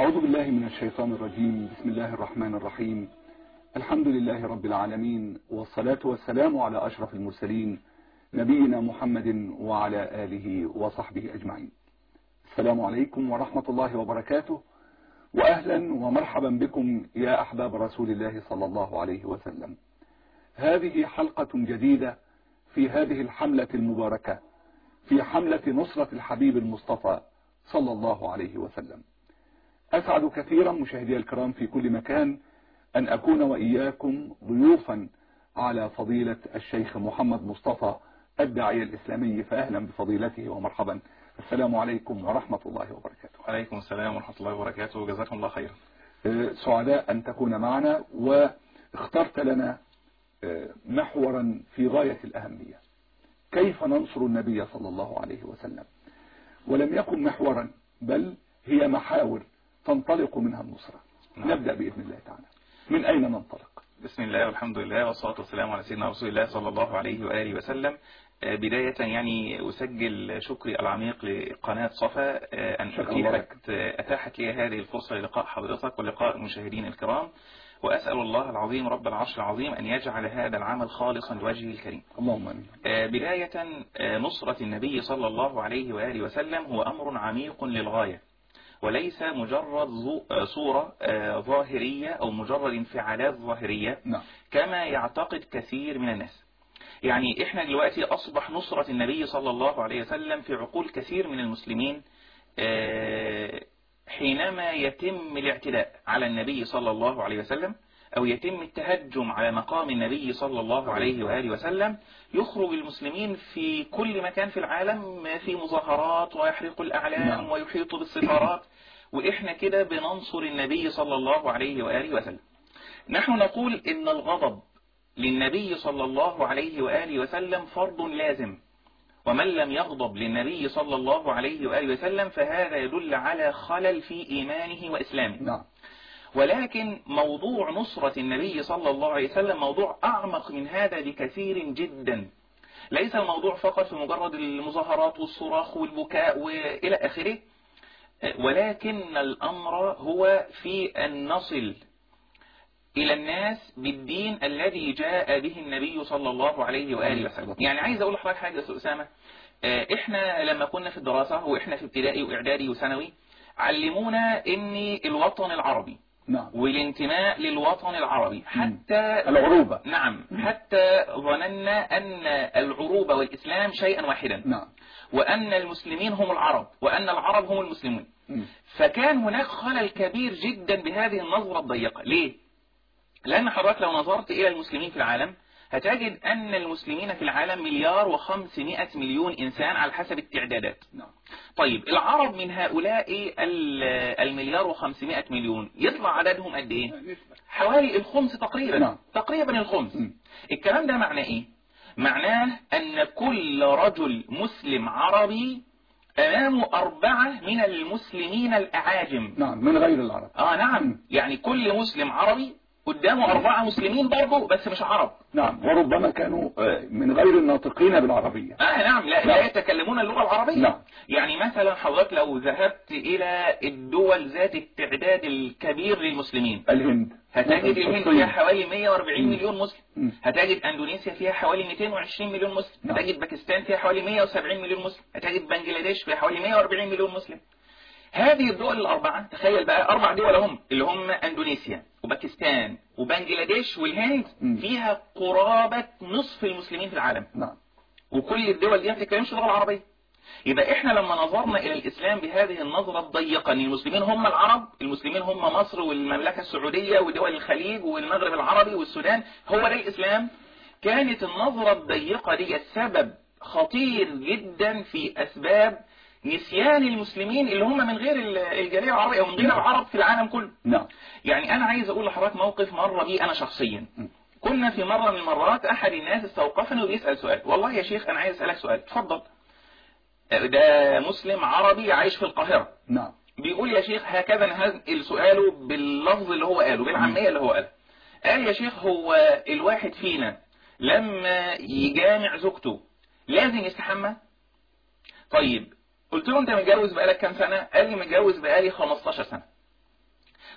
أعوذ بالله من الشيطان الرجيم بسم الله الرحمن الرحيم الحمد لله رب العالمين والصلاة والسلام على أشرف المرسلين نبينا محمد وعلى آله وصحبه أجمعين السلام عليكم ورحمة الله وبركاته وأهلا ومرحبا بكم يا أحباب رسول الله صلى الله عليه وسلم هذه حلقة جديدة في هذه الحملة المباركة في حملة نصرة الحبيب المصطفى صلى الله عليه وسلم أسعد كثيرا مشاهدي الكرام في كل مكان أن أكون وإياكم ضيوفا على فضيلة الشيخ محمد مصطفى الداعية الإسلامي فأهلا بفضيلته ومرحبا السلام عليكم ورحمة الله وبركاته عليكم السلام ورحمة الله وبركاته جزاكم الله خيرا سعداء أن تكون معنا واخترت لنا محورا في غاية الأهمية كيف ننصر النبي صلى الله عليه وسلم ولم يكن محورا بل هي محاور تنطلق منها النصرة نعم. نبدأ بإذن الله تعالى من أين ننطلق بسم الله والحمد لله والصلاة والسلام على سيدنا رسول الله صلى الله عليه وآله وسلم آه، بداية يعني أسجل شكري العميق لقناة صفا آه، أن شكرا الله أتيحت آه، أتاحت لي هذه الفرصة للقاء حضرتك ولقاء المشاهدين الكرام وأسأل الله العظيم رب العرش العظيم أن يجعل هذا العمل خالصا لوجهه الكريم اللهم أمين آه، بداية آه، نصرة النبي صلى الله عليه وآله وسلم هو أمر عميق للغاية وليس مجرد ظو- آه، صورة آه، ظاهرية أو مجرد انفعالات ظاهرية نعم كما يعتقد كثير من الناس يعني احنا دلوقتي أصبح نصرة النبي صلى الله عليه وسلم في عقول كثير من المسلمين آه، حينما يتم الاعتداء على النبي صلى الله عليه وسلم أو يتم التهجم على مقام النبي صلى الله عليه وآله وسلم يخرج المسلمين في كل مكان في العالم في مظاهرات ويحرق الأعلام نعم. ويحيط بالسفارات وإحنا كده بننصر النبي صلى الله عليه وآله وسلم نحن نقول إن الغضب للنبي صلى الله عليه وآله وسلم فرض لازم ومن لم يغضب للنبي صلى الله عليه وآله وسلم فهذا يدل على خلل في إيمانه وإسلامه نعم ولكن موضوع نصرة النبي صلى الله عليه وسلم موضوع أعمق من هذا بكثير جدا ليس الموضوع فقط في مجرد المظاهرات والصراخ والبكاء وإلى آخره ولكن الأمر هو في أن نصل إلى الناس بالدين الذي جاء به النبي صلى الله عليه وآله وسلم يعني عايز أقول لحضرتك حاجة يا أستاذ أسامة آه، إحنا لما كنا في الدراسة وإحنا في ابتدائي وإعدادي وثانوي علمونا إن الوطن العربي نعم والانتماء للوطن العربي حتى العروبة نعم حتى ظننا أن العروبة والإسلام شيئا واحدا نعم وأن المسلمين هم العرب وأن العرب هم المسلمون مم. فكان هناك خلل كبير جدا بهذه النظرة الضيقة ليه؟ لأن حضرتك لو نظرت إلى المسلمين في العالم هتجد أن المسلمين في العالم مليار وخمسمائة مليون إنسان على حسب التعدادات نعم طيب العرب من هؤلاء ال- المليار وخمسمائة مليون يطلع عددهم قد إيه؟ حوالي الخمس تقريبا نعم. تقريبا الخمس مم. الكلام ده معناه ايه معناه ان كل رجل مسلم عربي امامه اربعة من المسلمين الاعاجم نعم من غير العرب اه نعم يعني كل مسلم عربي قدامه اربعة مسلمين برضه بس مش عرب نعم وربما كانوا آه، من غير الناطقين بالعربية اه نعم لا, نعم. لا يتكلمون اللغة العربية نعم. يعني مثلا حضرتك لو ذهبت الى الدول ذات التعداد الكبير للمسلمين الهند هتجد الهند الصين. فيها حوالي 140 مم. مليون مسلم مم. هتجد اندونيسيا فيها حوالي 220 مليون مسلم نعم. هتجد باكستان فيها حوالي 170 مليون مسلم هتجد بنجلاديش فيها حوالي 140 مليون مسلم هذه الدول الأربعة تخيل بقى أربع دول هم اللي هم أندونيسيا وباكستان وبنجلاديش والهند مم. فيها قرابة نصف المسلمين في العالم نعم وكل الدول دي ما بتتكلمش اللغة العربية يبقى احنا لما نظرنا الى الاسلام بهذه النظرة الضيقة ان المسلمين هم العرب المسلمين هم مصر والمملكة السعودية ودول الخليج والمغرب العربي والسودان هو ده الاسلام كانت النظرة الضيقة دي السبب خطير جدا في اسباب نسيان المسلمين اللي هم من غير الجالية العربية او من غير العرب في العالم كله نعم يعني انا عايز اقول لحضرتك موقف مر بي انا شخصيا م. كنا في مرة من المرات احد الناس استوقفني وبيسأل سؤال والله يا شيخ انا عايز اسألك سؤال اتفضل ده مسلم عربي عايش في القاهرة نعم بيقول يا شيخ هكذا نهزل سؤاله باللفظ اللي هو قاله بالعامية اللي هو قاله قال يا شيخ هو الواحد فينا لما يجامع زوجته لازم يستحمى طيب قلت له انت متجوز بقالك كام سنة قال لي متجوز بقالي 15 سنة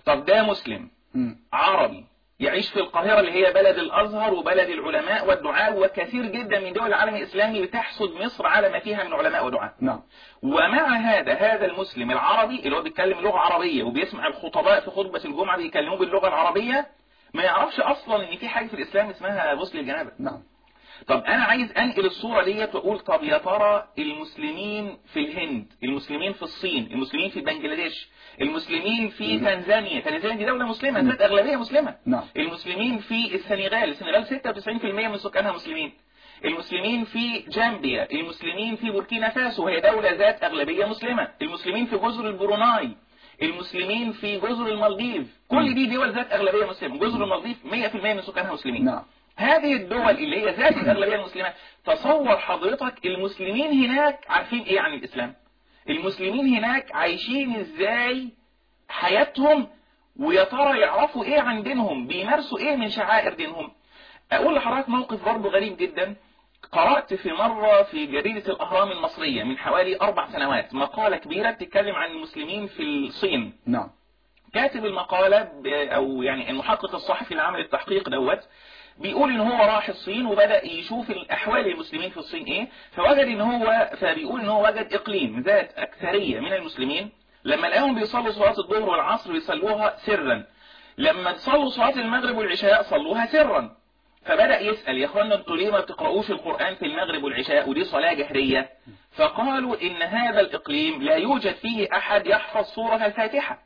طب ده مسلم مم. عربي يعيش في القاهرة اللي هي بلد الأزهر وبلد العلماء والدعاء وكثير جدا من دول العالم الإسلامي بتحسد مصر على ما فيها من علماء ودعاء نعم ومع هذا هذا المسلم العربي اللي هو بيتكلم لغة عربية وبيسمع الخطباء في خطبة الجمعة بيكلموه باللغة العربية ما يعرفش أصلا إن في حاجة في الإسلام اسمها غسل الجنابة نعم طب انا عايز انقل الصورة ديت واقول طب يا ترى المسلمين في الهند المسلمين في الصين المسلمين في بنجلاديش المسلمين في تنزانيا تنزانيا دي دولة مسلمة ذات اغلبية مسلمة نعم. المسلمين في السنغال السنغال 96% من سكانها مسلمين المسلمين في جامبيا المسلمين في بوركينا فاسو وهي دولة ذات أغلبية مسلمة المسلمين في جزر البروناي المسلمين في جزر المالديف كل دي دول ذات أغلبية مسلمة جزر المالديف 100% من سكانها مسلمين نعم هذه الدول اللي هي ذات الأغلبية المسلمة تصور حضرتك المسلمين هناك عارفين ايه عن الإسلام المسلمين هناك عايشين ازاي حياتهم ويا ترى يعرفوا ايه عن دينهم بيمارسوا ايه من شعائر دينهم اقول لحضرتك موقف برضه غريب جدا قرأت في مرة في جريدة الأهرام المصرية من حوالي أربع سنوات مقالة كبيرة بتتكلم عن المسلمين في الصين نعم كاتب المقالة ب- أو يعني المحقق الصحفي اللي عمل التحقيق دوت بيقول ان هو راح الصين وبدأ يشوف الأحوال المسلمين في الصين ايه فوجد ان هو فبيقول ان هو وجد اقليم ذات أكثرية من المسلمين لما لقاهم بيصلوا صلاة الظهر والعصر بيصلوها سرا لما تصلوا صلاة المغرب والعشاء صلوها سرا فبدأ يسأل يا اخوانا انتوا ليه ما بتقرؤوش القرآن في المغرب والعشاء ودي صلاة جهرية فقالوا ان هذا الإقليم لا يوجد فيه أحد يحفظ سورة الفاتحة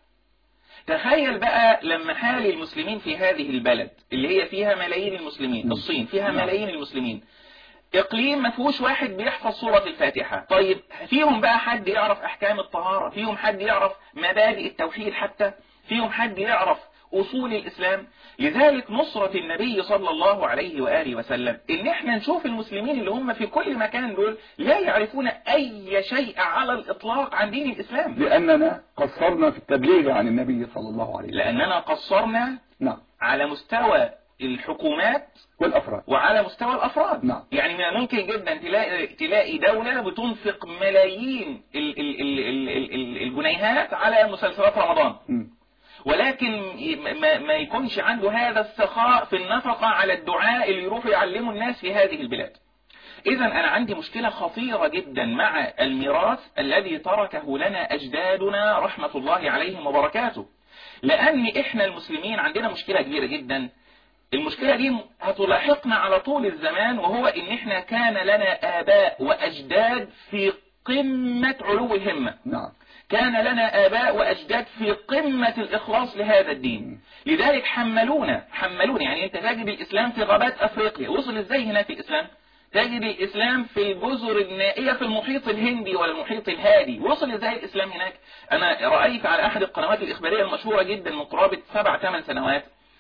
تخيل بقى لما حال المسلمين في هذه البلد اللي هي فيها ملايين المسلمين الصين فيها نعم. ملايين المسلمين اقليم ما فيهوش واحد بيحفظ سورة الفاتحة طيب فيهم بقى حد يعرف احكام الطهارة فيهم حد يعرف مبادئ التوحيد حتى فيهم حد يعرف اصول الاسلام لذلك نصرة النبي صلى الله عليه وآله وسلم ان احنا نشوف المسلمين اللي هم في كل مكان دول لا يعرفون اي شيء على الاطلاق عن دين الاسلام لأننا قصرنا في التبليغ عن النبي صلى الله عليه وسلم لاننا قصرنا نعم على مستوى الحكومات والأفراد وعلى مستوى الافراد نعم. يعني من الممكن جدا تلاقي تلاقي دوله بتنفق ملايين ال- ال- ال- ال- ال- ال- الجنيهات على مسلسلات رمضان مم. ولكن ي- ما, ما يكونش عنده هذا السخاء في النفقه على الدعاء اللي يروحوا يعلموا الناس في هذه البلاد إذا أنا عندي مشكلة خطيرة جدا مع الميراث الذي تركه لنا أجدادنا رحمة الله عليهم وبركاته لأن إحنا المسلمين عندنا مشكلة كبيرة جدا المشكلة دي هتلاحقنا على طول الزمان وهو إن إحنا كان لنا آباء وأجداد في قمة علو الهمة نعم كان لنا آباء وأجداد في قمة الإخلاص لهذا الدين لذلك حملونا حملونا يعني أنت تجد الإسلام في غابات أفريقيا وصل إزاي هناك الإسلام تجد الإسلام في الجزر النائية في المحيط الهندي ولا المحيط الهادي وصل إزاي الإسلام هناك أنا رأيت على أحد القنوات الإخبارية المشهورة جدا من قرابة سبع ثمان سنوات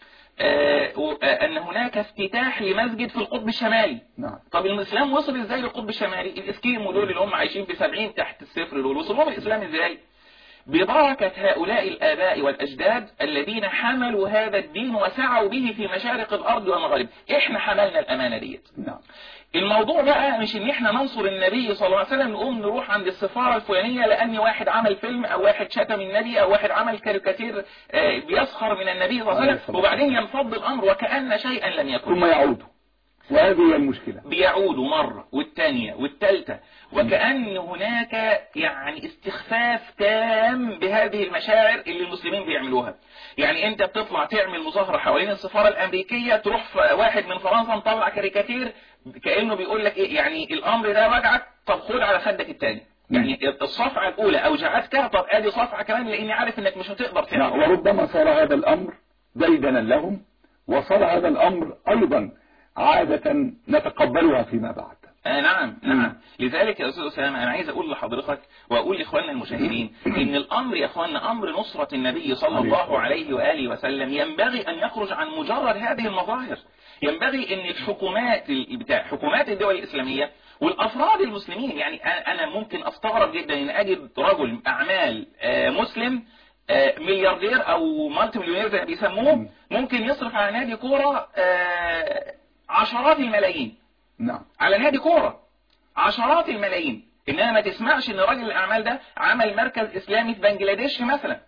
آه، و- آه، أن هناك افتتاح لمسجد في القطب الشمالي نعم طب الإسلام وصل إزاي للقطب الشمالي الإسكيمو دول اللي هم عايشين في 70 تحت الصفر دول وصل لهم الإسلام إزاي ببركة هؤلاء الآباء والأجداد الذين حملوا هذا الدين وسعوا به في مشارق الأرض ومغاربها إحنا حملنا الأمانة ديت نعم الموضوع بقى مش ان احنا ننصر النبي صلى الله عليه وسلم نقوم نروح عند السفارة الفلانية لان واحد عمل فيلم او واحد شتم النبي او واحد عمل كاريكاتير آه، بيسخر من النبي صلى الله عليه وسلم وبعدين ينفض الامر وكأن شيئا لم يكن ثم يعودوا وهذه هي المشكلة بيعودوا مرة والتانية والتالتة وكأن هناك يعني استخفاف تام بهذه المشاعر اللي المسلمين بيعملوها يعني انت بتطلع تعمل مظاهرة حوالين السفارة الامريكية تروح ف- واحد من فرنسا مطلع كاريكاتير كأنه بيقول لك ايه يعني الامر ده وجعك طب خد على خدك التاني يعني الصفعة الاولى اوجعتك طب ادي صفعة كمان لاني عارف انك مش هتقدر نعم تعمل وربما صار هذا الأمر ديدنا لهم وصار هذا الأمر أيضا عادة نتقبلها فيما بعد آه نعم مم. نعم لذلك يا أستاذ أسامة أنا عايز أقول لحضرتك وأقول لإخواننا المشاهدين إن الأمر يا إخواننا أمر نصرة النبي صلى الله عليه وآله وسلم ينبغي أن يخرج عن مجرد هذه المظاهر ينبغي أن الحكومات ال- بتاع حكومات الدول الإسلامية والأفراد المسلمين يعني أنا أنا ممكن أستغرب جدا أن أجد رجل أعمال آه، مسلم آه، ملياردير أو مالتي مليونير زي ما بيسموه ممكن يصرف على نادي كورة آه، عشرات الملايين نعم على نادي كورة عشرات الملايين انما ما تسمعش ان راجل الاعمال ده عمل مركز اسلامي في بنجلاديش مثلا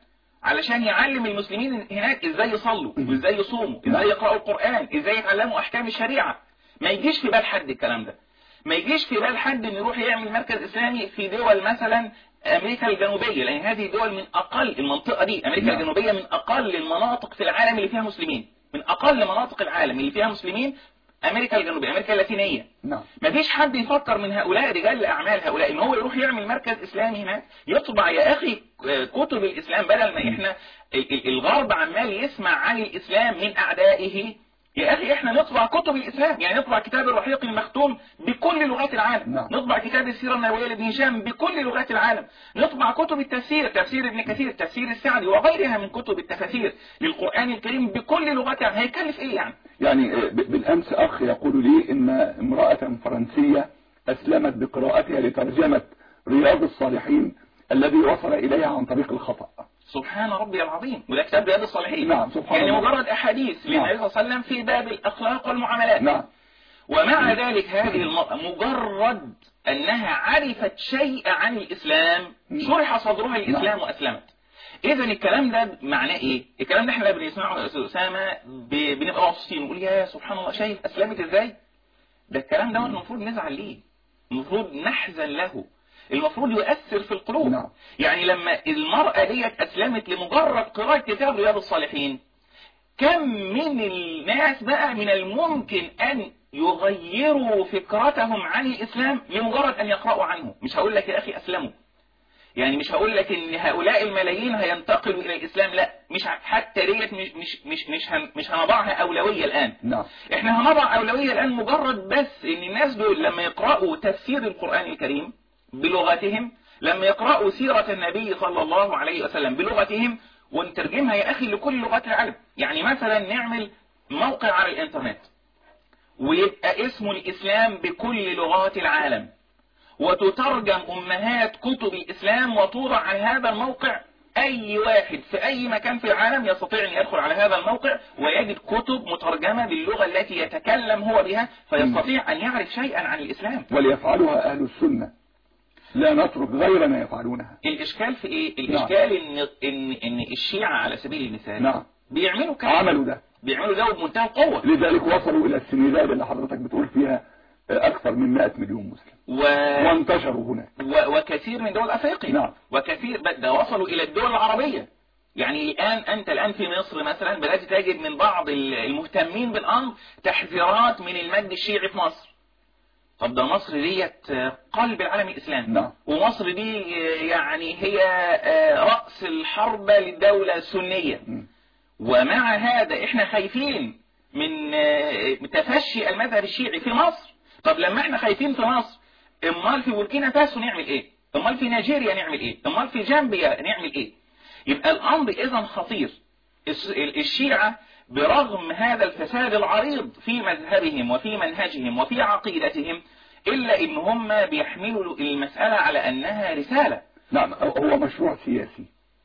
علشان يعلم المسلمين هناك ازاي يصلوا مم. وازاي يصوموا نعم. ازاي يقرأوا القرآن ازاي يتعلموا احكام الشريعة ما يجيش في بال حد الكلام ده ما يجيش في بال حد انه يروح يعمل مركز اسلامي في دول مثلا امريكا الجنوبيه لان هذه دول من اقل المنطقه دي امريكا نعم. الجنوبيه من اقل المناطق في العالم اللي فيها مسلمين من اقل مناطق العالم اللي فيها مسلمين امريكا الجنوبيه امريكا اللاتينيه نعم ما فيش حد يفكر من هؤلاء رجال الاعمال هؤلاء ان هو يروح يعمل مركز اسلامي هناك يطبع يا اخي كتب الاسلام بدل ما احنا ال- ال- الغرب عمال يسمع عن الاسلام من اعدائه يا اخي احنا نطبع كتب الاسلام يعني نطبع كتاب الرحيق المختوم بكل لغات العالم نعم. نطبع كتاب السيره النبويه لابن هشام بكل لغات العالم نطبع كتب التفسير تفسير ابن كثير تفسير السعدي وغيرها من كتب التفاسير للقران الكريم بكل لغات العالم هيكلف ايه يعني يعني آه، ب- بالأمس أخ يقول لي إن امرأة فرنسية أسلمت بقراءتها لترجمة رياض الصالحين الذي وصل إليها عن طريق الخطأ سبحان ربي العظيم وده كتاب رياض الصالحين نعم، سبحان يعني الله. مجرد احاديث نعم. للنبي صلى الله عليه وسلم في باب الاخلاق والمعاملات نعم ومع ذلك هذه المرأة مجرد انها عرفت شيء عن الاسلام مم. شرح صدرها الاسلام واسلمت اذا الكلام ده معناه ايه الكلام ده احنا لما بنسمعه يا استاذ اسامه ب- بنبقى مبسوطين نقول يا سبحان الله شايف اسلمت ازاي ده الكلام ده المفروض نزعل ليه المفروض نحزن له المفروض يؤثر في القلوب نعم. يعني لما المرأة ديت أسلمت لمجرد قراءة كتاب رياض الصالحين كم من الناس بقى من الممكن أن يغيروا فكرتهم عن الإسلام لمجرد أن يقرأوا عنه مش هقول لك يا أخي أسلموا يعني مش هقول لك ان هؤلاء الملايين هينتقلوا الى الاسلام لا مش ع- حتى ديت مش مش مش مش, هن مش هنضعها اولويه الان نعم احنا هنضع اولويه الان مجرد بس ان الناس دول لما يقراوا تفسير القران الكريم بلغتهم لما يقراوا سيره النبي صلى الله عليه وسلم بلغتهم ونترجمها يا اخي لكل لغات العالم يعني مثلا نعمل موقع على الانترنت ويبقى اسمه الاسلام بكل لغات العالم وتترجم امهات كتب الاسلام وتوضع على هذا الموقع اي واحد في اي مكان في العالم يستطيع ان يدخل على هذا الموقع ويجد كتب مترجمة باللغة التي يتكلم هو بها فيستطيع ان يعرف شيئا عن الاسلام وليفعلها أهل السنة لا نترك غيرنا يفعلونها الاشكال في ايه الاشكال ان ان ان الشيعة على سبيل المثال نعم بيعملوا كده عملوا ده بيعملوا ده بمنتهى القوة لذلك وصلوا إلى السنغال اللي حضرتك بتقول فيها أكثر من 100 مليون مسلم و... وانتشروا هناك و... وكثير من دول افريقيا نعم. وكثير ب- ده وصلوا الى الدول العربية يعني الان انت الان في مصر مثلا بدات تجد من بعض ال- المهتمين بالامر تحذيرات من المد الشيعي في مصر طب ده مصر ديت قلب العالم الاسلامي نعم. ومصر دي يعني هي آه، راس الحربة للدولة السنية مم. ومع هذا احنا خايفين من آه، تفشي المذهب الشيعي في مصر طب لما احنا خايفين في مصر امال في بوركينا فاسو نعمل ايه امال في نيجيريا نعمل ايه امال في جامبيا نعمل ايه يبقى الامر اذا خطير الس- ال- الشيعة برغم هذا الفساد العريض في مذهبهم وفي منهجهم وفي عقيدتهم الا ان هم بيحملوا المسألة على انها رسالة نعم هو مشروع سياسي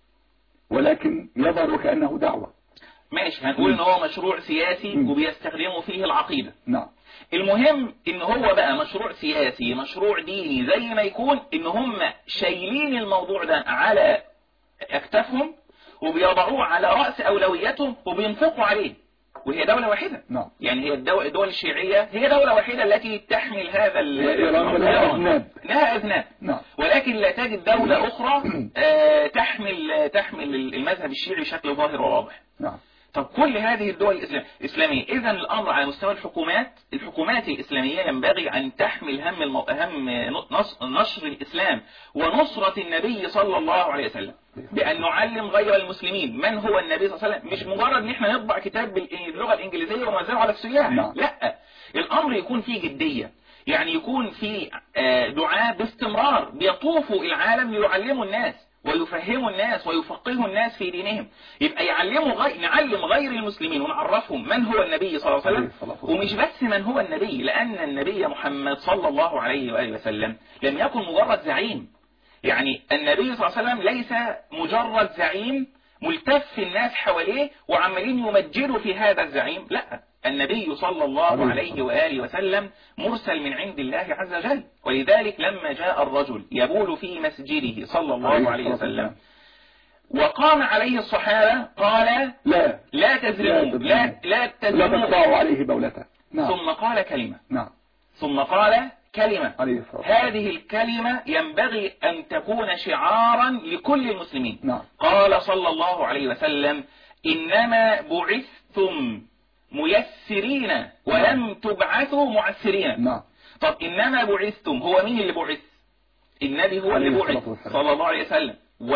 ولكن يظهر كأنه دعوة ماشي هنقول ان هو مشروع سياسي مم. وبيستخدموا فيه العقيدة نعم المهم ان هو بقى مشروع سياسي مشروع ديني زي ما يكون ان هم شايلين الموضوع ده على اكتافهم وبيضعوه على رأس اولوياتهم وبينفقوا عليه وهي دولة واحدة نعم يعني هي الدول, الدول الشيعية هي دولة واحدة التي تحمل هذا ال- إيران لها أذناب. لها أذناب نعم ولكن لا تجد دولة أخرى آه، تحمل تحمل المذهب الشيعي بشكل ظاهر وواضح نعم طب كل هذه الدول الإسلام- الإسلامية إذا الأمر على مستوى الحكومات الحكومات الإسلامية ينبغي أن تحمل هم المو... هم نص... نشر الإسلام ونصرة النبي صلى الله عليه وسلم بأن نعلم غير المسلمين من هو النبي صلى الله عليه وسلم مش مجرد ان احنا نطبع كتاب باللغة الإنجليزية ونوزعه على السياح نعم. لا الأمر يكون فيه جدية يعني يكون في آه، دعاة باستمرار بيطوفوا العالم ليعلموا الناس ويفهموا الناس ويفقهوا الناس في دينهم يبقى يعلموا غير نعلم غير المسلمين ونعرفهم من هو النبي صلى الله عليه عليه وسلم الصلاة والسلام. ومش بس من هو النبي لأن النبي محمد صلى الله عليه وآله وسلم لم يكن مجرد زعيم يعني النبي صلى الله عليه وسلم ليس مجرد زعيم ملتف الناس حواليه وعمالين يمجدوا في هذا الزعيم لا النبي صلى الله عليه عليه الصلاة وآله وسلم مرسل من عند الله عز وجل ولذلك لما جاء الرجل يبول في مسجده صلى الله عليه الصلاة وسلم وقام عليه الصحابة قال لا لا تزرموا لا لا لا تزرموا تقطعوا عليه بولته نعم ثم قال كلمة نعم ثم قال كلمة عليه الصلاة والسلام هذه الكلمة ينبغي أن تكون شعارا لكل المسلمين نعم قال صلى الله عليه وسلم إنما بعثتم ميسرين ولم تبعثوا معسرين نعم طب إنما بعثتم هو مين اللي بعث النبي هو اللي عليه بعث الصلاة والسلام. صلى الله عليه وسلم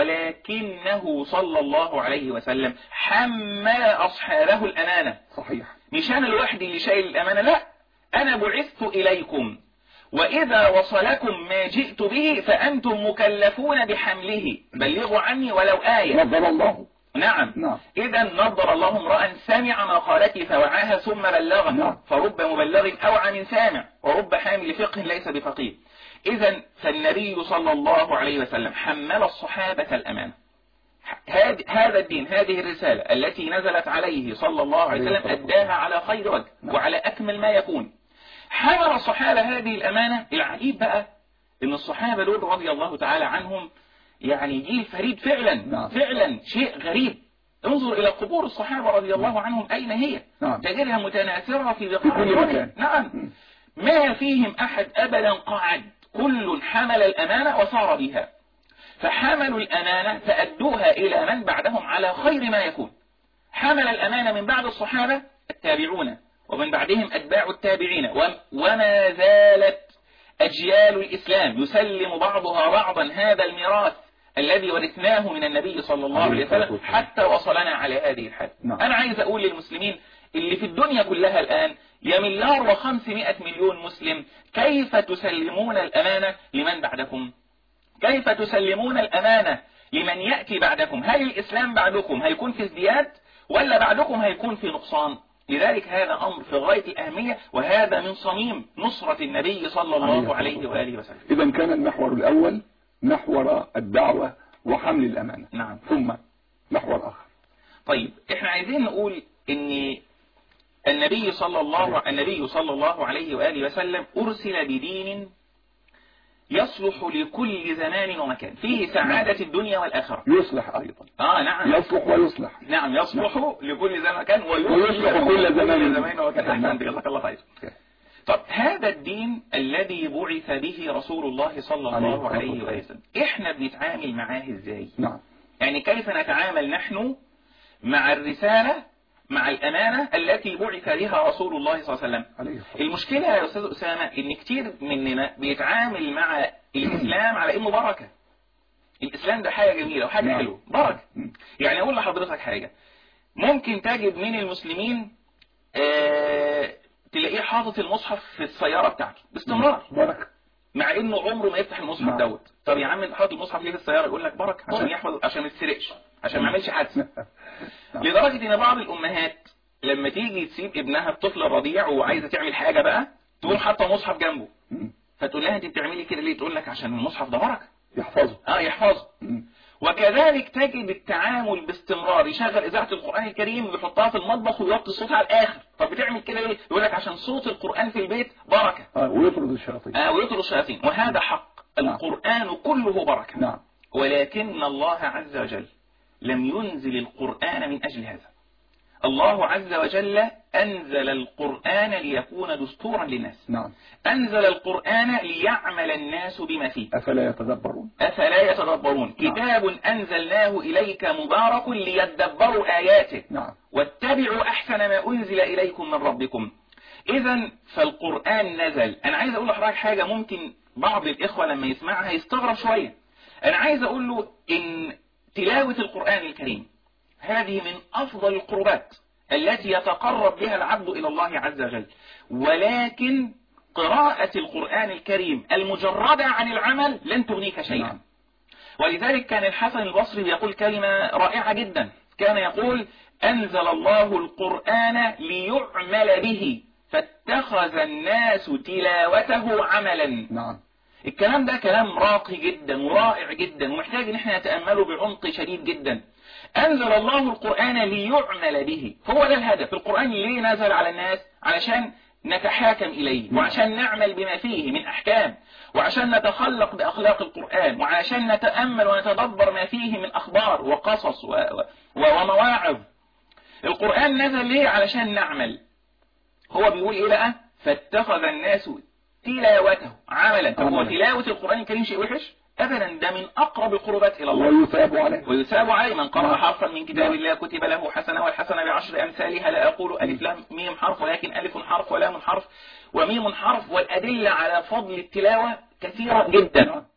ولكنه صلى الله عليه وسلم حمل أصحابه الأمانة صحيح مش أنا لوحدي اللي شايل الأمانة لا أنا بعثت إليكم وإذا وصلكم ما جئت به فأنتم مكلفون بحمله بلغوا عني ولو آية نظر الله نعم نعم إذا نظر الله امرأ سمع مقالتي فوعاها ثم بلغها نعم. فرب فرب مبلغ أوعى من سامع ورب حامل فقه ليس بفقيه إذا فالنبي صلى الله عليه وسلم حمل الصحابة الأمانة هذا هذا الدين هذه الرسالة التي نزلت عليه صلى الله عليه عليه وسلم الصلاة أداها على خير وجه نعم. وعلى أكمل ما يكون حمل الصحابة هذه الأمانة العجيب بقى إن الصحابة دول رضي الله تعالى عنهم يعني جيل فريد فعلا نعم. فعلا شيء غريب انظر إلى قبور الصحابة رضي الله عنهم أين هي نعم. تجدها متناثرة في في بقاع كل الأرض. مكان نعم مم. ما فيهم أحد أبدا قعد كل حمل الأمانة وصار بها فحملوا الأمانة فأدوها إلى من بعدهم على خير ما يكون حمل الأمانة من بعد الصحابة التابعون ومن بعدهم أتباع التابعين وم- وما زالت أجيال الإسلام يسلم بعضها بعضا هذا الميراث الذي ورثناه من النبي صلى الله عليه عليه الصلاة وسلم والسلام. حتى وصلنا على هذه الحال نعم. أنا عايز أقول للمسلمين اللي في الدنيا كلها الآن يا مليار وخمسمائة مليون مسلم كيف تسلمون الأمانة لمن بعدكم كيف تسلمون الأمانة لمن يأتي بعدكم هل الإسلام بعدكم هيكون في ازدياد ولا بعدكم هيكون في نقصان لذلك هذا أمر في غاية الأهمية وهذا من صميم نصرة النبي صلى الله عليه وآله وسلم إذا كان المحور الأول محور الدعوة وحمل الأمانة نعم ثم محور آخر طيب احنا عايزين نقول ان النبي صلى الله النبي صلى الله عليه واله وسلم ارسل بدين يصلح لكل زمان ومكان فيه سعادة الدنيا والآخرة يصلح أيضا اه نعم يصلح ويصلح نعم يصلح لكل زمان ومكان ويصلح كل زمان. زمان ومكان نعم. احسنت جزاك الله خير طب هذا الدين الذي بعث به رسول الله صلى عليه الله الصلاة عليه والسلام. وسلم احنا بنتعامل معاه ازاي نعم يعني كيف نتعامل نحن مع الرسالة مع الأمانة التي بعث بها رسول الله صلى الله عليه وسلم عليه الصلاة المشكلة يا أستاذ أسامة إن كتير مننا بيتعامل مع الإسلام على إنه بركة الإسلام ده حاجة جميلة وحاجة نعم. حلوة بركة مم. يعني أقول لحضرتك حاجة ممكن تجد من المسلمين آه تلاقيه حاطط المصحف في السيارة بتاعته باستمرار بركة مع انه عمره ما يفتح المصحف نعم. دوت طب يا عم انت حاطط المصحف ليه في السياره يقول لك بركه عشان نعم. يحفظ عشان ما يتسرقش عشان ما يعملش حادثه نعم. لدرجه ان بعض الامهات لما تيجي تسيب ابنها الطفل الرضيع وعايزه تعمل حاجه بقى تقوم حاطه مصحف جنبه مم. فتقول لها انت بتعملي كده ليه تقول لك عشان المصحف ده بركه يحفظه اه يحفظه مم. وكذلك تجد التعامل باستمرار يشغل اذاعه القران الكريم ويحطها في المطبخ ويوطي الصوت على الاخر طب بتعمل كده ليه يقول لك عشان صوت القران في البيت بركه آه، ويطرد الشياطين آه ويطرد الشياطين وهذا حق نعم. القران كله بركه نعم ولكن الله عز وجل لم ينزل القرآن من أجل هذا الله عز وجل أنزل القرآن ليكون دستورا للناس نعم أنزل القرآن ليعمل الناس بما فيه أفلا يتدبرون أفلا يتدبرون نعم. كتاب أنزلناه إليك مبارك ليدبروا آياته نعم واتبعوا أحسن ما أنزل إليكم من ربكم إذا فالقرآن نزل أنا عايز أقول لحضرتك حاجة ممكن بعض الإخوة لما يسمعها يستغرب شوية أنا عايز أقول له إن تلاوة القرآن الكريم هذه من أفضل القربات التي يتقرب بها العبد إلى الله عز وجل ولكن قراءة القرآن الكريم المجردة عن العمل لن تغنيك شيئا نعم. ولذلك كان الحسن البصري يقول كلمة رائعة جدا كان يقول أنزل الله القرآن ليعمل به فاتخذ الناس تلاوته عملا نعم الكلام ده كلام راقي جدا ورائع جدا ومحتاج ان احنا نتأمله بعمق شديد جدا أنزل الله القرآن ليعمل به هو ده الهدف القرآن ليه نزل على الناس علشان نتحاكم إليه نعم. وعشان نعمل بما فيه من أحكام وعشان نتخلق بأخلاق القرآن وعشان نتأمل ونتدبر ما فيه من أخبار وقصص و... و... ومواعظ القرآن نزل ليه علشان نعمل هو بيقول إيه بقى فاتخذ الناس تلاوته عملا طب هو عملا. تلاوة القرآن الكريم شيء وحش أبدا ده من أقرب القربات إلى الله ويثاب عليه ويثاب عليه من قرأ نعم. حرفا من كتاب نعم. الله كتب له حسنة والحسنة بعشر أمثالها لا أقول ألف لام ميم حرف ولكن ألف حرف ولام حرف وميم حرف والأدلة على فضل التلاوة كثيرة جدا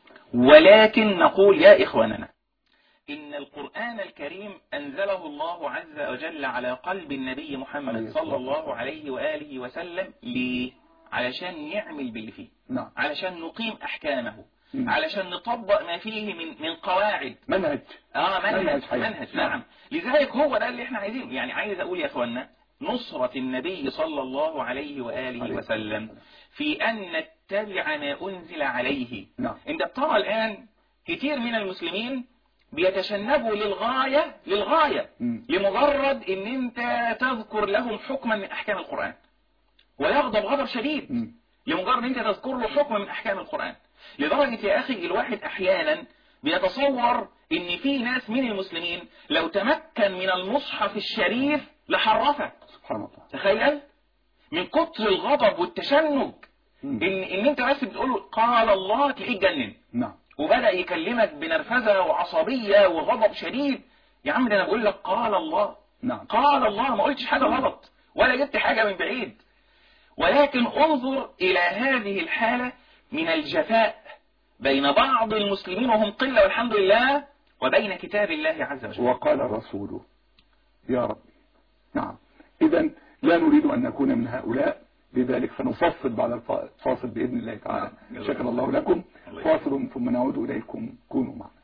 ولكن نقول يا إخواننا إن القرآن الكريم أنزله الله عز وجل على قلب النبي عليه محمد الصلاة صلى الله عليه وآله وسلم ليه؟ علشان نعمل باللي فيه نعم علشان نقيم أحكامه مم. علشان نطبق ما فيه من من قواعد منهج اه منهج منهج حي. منهج نعم. نعم لذلك هو ده اللي احنا عايزينه يعني عايز اقول يا اخوانا نصرة النبي صلى الله عليه وآله عليه وسلم في أن نتبع ما أنزل عليه نعم انت بترى الآن كتير من المسلمين بيتشنبوا للغاية للغاية مم. لمجرد ان انت تذكر لهم حكما من احكام القرآن ويغضب غضب شديد مم. لمجرد ان انت تذكر له حكم من احكام القرآن لدرجة يا اخي الواحد احيانا بيتصور ان في ناس من المسلمين لو تمكن من المصحف الشريف لحرفه سبحان الله تخيل من كتر الغضب والتشنج مم. ان ان انت بس بتقول له قال الله تلاقيه اتجنن نعم وبدأ يكلمك بنرفزة وعصبية وغضب شديد يا عم ده انا بقول لك قال الله نعم قال الله ما قلتش حاجة غلط ولا جبت حاجة من بعيد ولكن انظر إلى هذه الحالة من الجفاء بين بعض المسلمين وهم قلة والحمد لله وبين كتاب الله عز وجل وقال الرسول يا رب نعم إذا لا نريد أن نكون من هؤلاء لذلك سنفصل بعد الفاصل بإذن الله تعالى نعم. شكر الله لكم الله فاصل ثم نعود إليكم كونوا معنا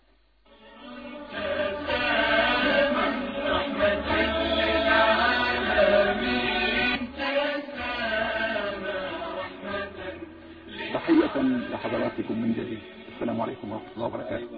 تحية لحضراتكم من جديد السلام عليكم ورحمة الله وبركاته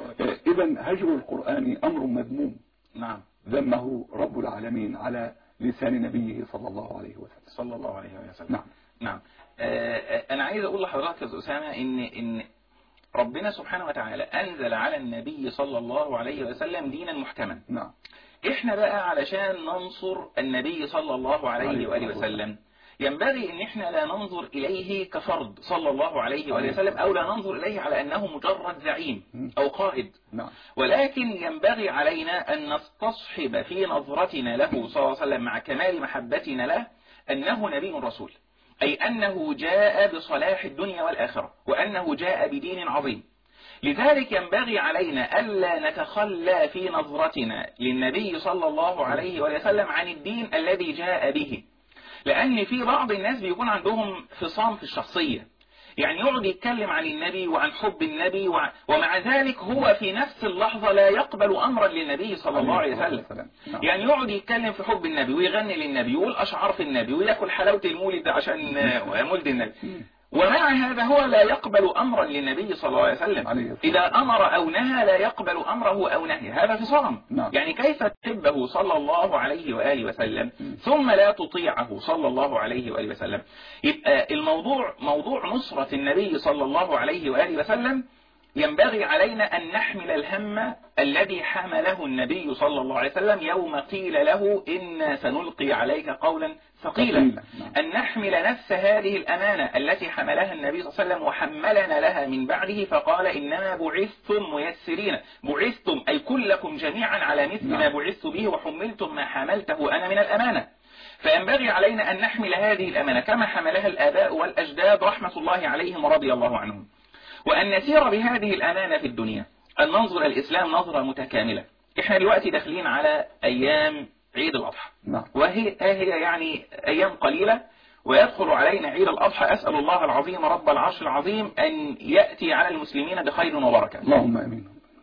إذا هجر القرآن أمر مذموم نعم ذمه رب العالمين على لسان نبيه صلى الله عليه وسلم صلى الله عليه وسلم نعم نعم آه، آه، أنا عايز أقول لحضرتك يا أستاذ أسامة إن إن ربنا سبحانه وتعالى أنزل على النبي صلى الله عليه وسلم دينا محكما نعم احنا بقى علشان ننصر النبي صلى الله عليه عليه وآله الصلاة وسلم ينبغي ان احنا لا ننظر اليه كفرد صلى الله عليه وآله وسلم او لا ننظر اليه على انه مجرد زعيم او قائد نعم ولكن ينبغي علينا ان نستصحب في نظرتنا له صلى الله عليه وسلم مع كمال محبتنا له انه نبي رسول اي انه جاء بصلاح الدنيا والاخرة وانه جاء بدين عظيم لذلك ينبغي علينا ألا نتخلى في نظرتنا للنبي صلى الله عليه وسلم عن الدين الذي جاء به لأن في بعض الناس بيكون عندهم فصام في الشخصية يعني يقعد يتكلم عن النبي وعن حب النبي وع- ومع ذلك هو في نفس اللحظة لا يقبل أمرا للنبي صلى الله عليه وسلم نعم. يعني يقعد يتكلم في حب النبي ويغني للنبي ويقول أشعار في النبي ويأكل حلاوة المولد عشان آه، مولد النبي ومع هذا هو لا يقبل أمرا للنبي صلى الله عليه وسلم عليه الصلاة إذا أمر أو نهى لا يقبل أمره أو نهيه هذا فصام نعم. يعني كيف تحبه صلى الله عليه وآله وسلم ثم لا تطيعه صلى الله عليه وآله وسلم يبقى الموضوع موضوع نصرة النبي صلى الله عليه وآله وسلم ينبغي علينا أن نحمل الهم الذي حمله النبي صلى الله عليه وسلم يوم قيل له إنا سنلقي عليك قولا ثقيلا ثقيلا، نعم. أن نحمل نفس هذه الأمانة التي حملها النبي صلى الله عليه وسلم وحملنا لها من بعده فقال إنما بعثتم ميسرين بعثتم أي كلكم جميعا على مثل نعم. ما بعثت به وحملتم ما حملته أنا من الأمانة فينبغي علينا أن نحمل هذه الأمانة كما حملها الآباء والأجداد رحمة الله عليهم ورضي الله عنهم وأن نسير بهذه الأمانة في الدنيا أن ننظر الإسلام نظرة متكاملة إحنا دلوقتي داخلين على أيام عيد الأضحى نعم وهي هي يعني أيام قليلة ويدخل علينا عيد الأضحى أسأل الله العظيم رب العرش العظيم أن يأتي على المسلمين بخير وبركة اللهم امين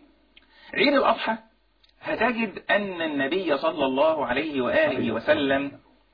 عيد الأضحى هتجد أن النبي صلى الله عليه وآله وسلم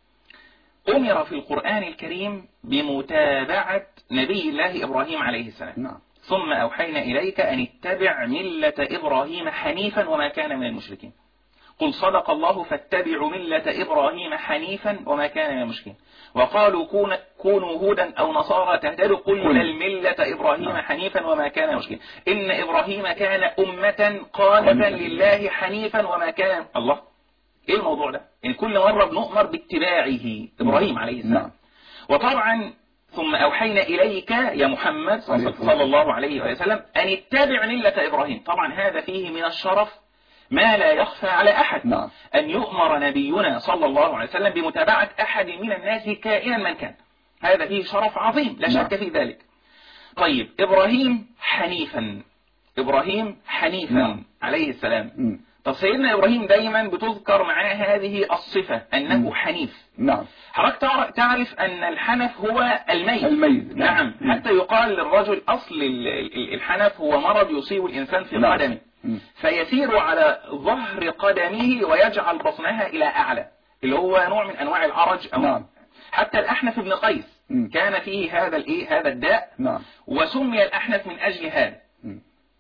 أمر في القرآن الكريم بمتابعة نبي الله إبراهيم عليه السلام نعم ثم أوحينا إليك أن اتبع ملة إبراهيم حنيفا وما كان من المشركين قل صدق الله فاتبعوا ملة إبراهيم حنيفا وما كان من المشركين وقالوا كون كونوا هودا أو نصارى تهتدوا قل قل. بل ملة إبراهيم نعم. حنيفا وما كان من المشركين إن إبراهيم كان أمة قانتا قانتا. لله حنيفا وما كان الله إيه الموضوع ده؟ إن كل مرة بنؤمر باتباعه إبراهيم عليه السلام نعم وطبعا ثم أوحينا إليك يا محمد صلى عليه الصلاة صلى الله عليه وسلم أن اتبع ملة إبراهيم طبعا هذا فيه من الشرف ما لا يخفى على أحد نعم أن يؤمر نبينا صلى الله عليه وسلم بمتابعة أحد من الناس كائنا من كان هذا فيه شرف عظيم لا نعم. شك في ذلك طيب إبراهيم حنيفا إبراهيم حنيفا نعم. عليه السلام مم. طب سيدنا إبراهيم دايما بتذكر معاه هذه الصفة أنه مم. حنيف نعم حضرتك تعر- تعرف أن الحنف هو الميل الميل نعم مم. حتى يقال للرجل أصل ال- ال- الحنف هو مرض يصيب الإنسان في نعم. قدمه مم. فيسير على ظهر قدمه ويجعل بطنها إلى أعلى اللي هو نوع من أنواع العرج أو نعم. حتى الأحنف بن قيس مم. كان فيه هذا الإيه هذا الداء نعم وسمي الأحنف من أجل هذا مم.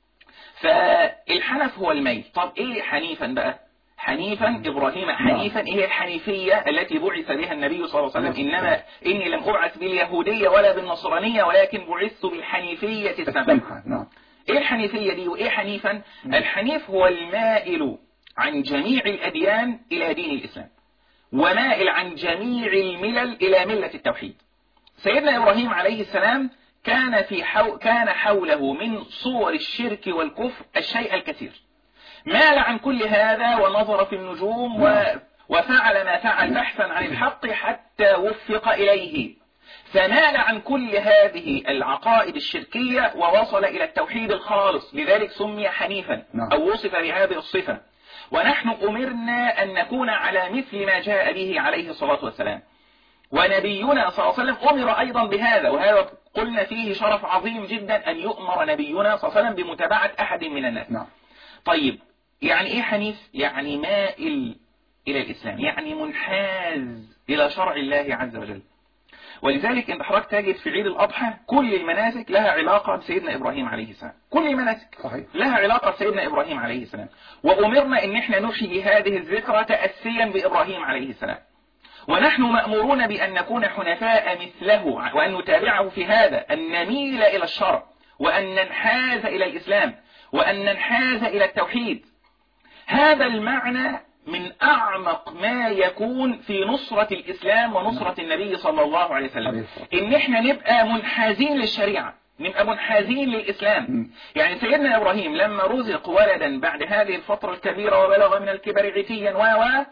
فالحنف هو الميل طب إيه حنيفا بقى حنيفا إبراهيم حنيفا إيه هي الحنيفية التي بعث بها النبي صلى الله عليه وسلم إنما إني لم أبعث باليهودية ولا بالنصرانية ولكن بعثت بالحنيفية السمحة السمحة نعم ايه الحنيفية دي وايه حنيفا الحنيف هو المائل عن جميع الاديان الى دين الاسلام ومائل عن جميع الملل الى ملة التوحيد سيدنا ابراهيم عليه السلام كان في حو... كان حوله من صور الشرك والكفر الشيء الكثير مال عن كل هذا ونظر في النجوم و... نعم. وفعل ما فعل بحثا عن الحق حتى وفق إليه فمال عن كل هذه العقائد الشركية ووصل إلى التوحيد الخالص لذلك سمي حنيفا نعم. أو وصف بهذه الصفة ونحن أمرنا أن نكون على مثل ما جاء به عليه الصلاة والسلام ونبينا صلى الله عليه وسلم أمر أيضا بهذا وهذا قلنا فيه شرف عظيم جدا أن يؤمر نبينا صلى الله عليه وسلم بمتابعة أحد من الناس نعم طيب يعني ايه حنيف يعني مائل الى الاسلام يعني منحاز الى شرع الله عز وجل ولذلك انت حضرتك تجد في عيد الاضحى كل المناسك لها علاقه بسيدنا ابراهيم عليه السلام كل المناسك صحيح لها علاقه بسيدنا ابراهيم عليه السلام وامرنا ان احنا نحيي هذه الذكرى تاسيا بابراهيم عليه السلام ونحن مأمورون بأن نكون حنفاء مثله وأن نتابعه في هذا أن نميل إلى الشرع وأن ننحاز إلى الإسلام وأن ننحاز إلى التوحيد هذا المعنى من أعمق ما يكون في نصرة الإسلام ونصرة النبي صلى الله عليه عليه وسلم الصلاة إن إحنا نبقى منحازين للشريعة نبقى منحازين للإسلام مم. يعني سيدنا إبراهيم لما رزق ولدا بعد هذه الفترة الكبيرة وبلغ من الكبر عتيا و و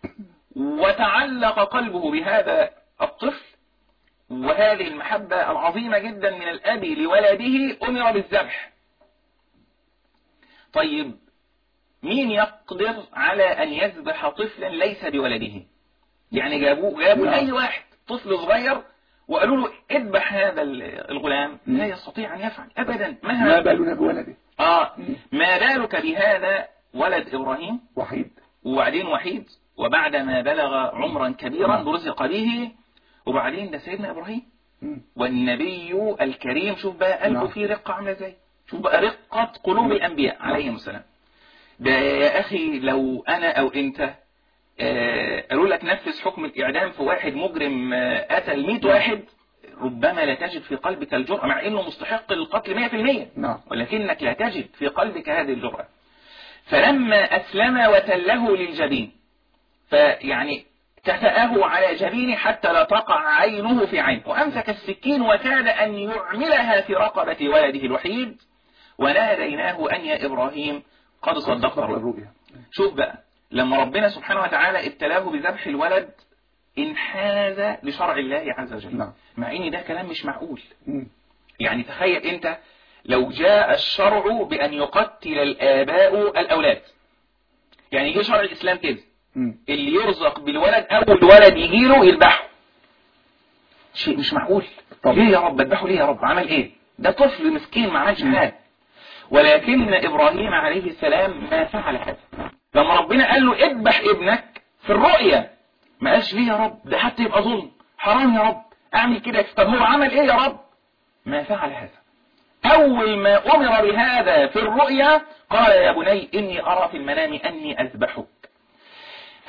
وتعلق قلبه بهذا الطفل وهذه المحبة العظيمة جدا من الأب لولده أمر بالذبح طيب مين يقدر على أن يذبح طفلا ليس بولده يعني جابوه جابوا نعم. أي واحد طفل صغير وقالوا له اذبح هذا الغلام لا يستطيع أن يفعل أبدا ما مهما بالنا بولده آه ما بالك بهذا ولد إبراهيم وحيد وبعدين وحيد وبعدما بلغ عمرا كبيرا نعم. رزق به وبعدين ده سيدنا إبراهيم مم. والنبي الكريم شوف بقى قلبه نعم. فيه رقة عاملة ازاي شوف بقى رقة قلوب الأنبياء عليهم السلام ده يا أخي لو أنا أو أنت آه، قالوا لك نفذ حكم الإعدام في واحد مجرم آه، قتل 100 واحد ربما لا تجد في قلبك الجرأة مع أنه مستحق للقتل 100% نعم ولكنك لا تجد في قلبك هذه الجرأة فلما أسلم وتله للجبين فيعني كفأه على جبينه حتى لا تقع عينه في عين وأمسك السكين وكاد أن يعملها في رقبة ولده الوحيد وناديناه أن يا إبراهيم قد صدقت الرؤيا الرؤيا شوف بقى لما ربنا سبحانه وتعالى ابتلاه بذبح الولد انحاز لشرع الله عز وجل نعم. مع ان ده كلام مش معقول مم. يعني تخيل انت لو جاء الشرع بان يقتل الاباء الاولاد يعني يجي شرع الاسلام كده مم. اللي يرزق بالولد اول ولد يجي له يذبحه شيء مش معقول طبعا. ليه يا رب اذبحه ليه يا رب عمل ايه ده طفل مسكين ما عملش حاجه ولكن ابراهيم عليه السلام ما فعل هذا لما ربنا قال له اذبح ابنك في الرؤيا ما قالش ليه يا رب ده حتى يبقى ظلم حرام يا رب اعمل كده طب هو عمل ايه يا رب ما فعل هذا أول ما أمر بهذا في الرؤيا قال يا بني إني أرى في المنام أني أذبحك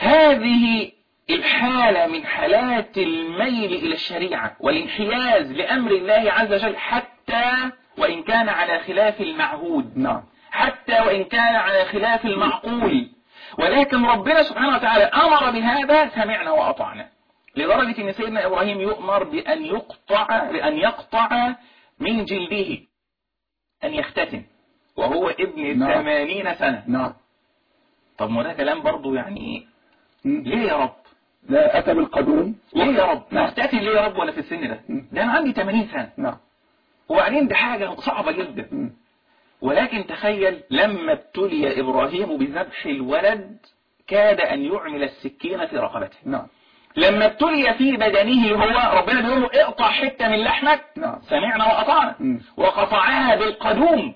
هذه الحالة من حالات الميل إلى الشريعة والانحياز لأمر الله عز وجل حتى وإن كان على خلاف المعهود نعم حتى وإن كان على خلاف المعقول ولكن ربنا سبحانه وتعالى أمر بهذا سمعنا وأطعنا لدرجة أن سيدنا إبراهيم يؤمر بأن يقطع بأن يقطع من جلده أن يختتن وهو ابن نعم. ثمانين سنة نعم طب ما ده كلام برضه يعني مم. ليه يا رب لا أتى بالقدوم ليه يا رب نعم. اختتن ليه يا رب ولا في السن ده مم. ده أنا عندي 80 سنة نعم وبعدين دي حاجة صعبة جدا مم. ولكن تخيل لما ابتلي إبراهيم بذبح الولد كاد أن يعمل السكين في رقبته نعم لما ابتلي في بدنه هو ربنا بيقول له اقطع حتة من لحمك نعم. سمعنا وأطعنا مم. وقطعها بالقدوم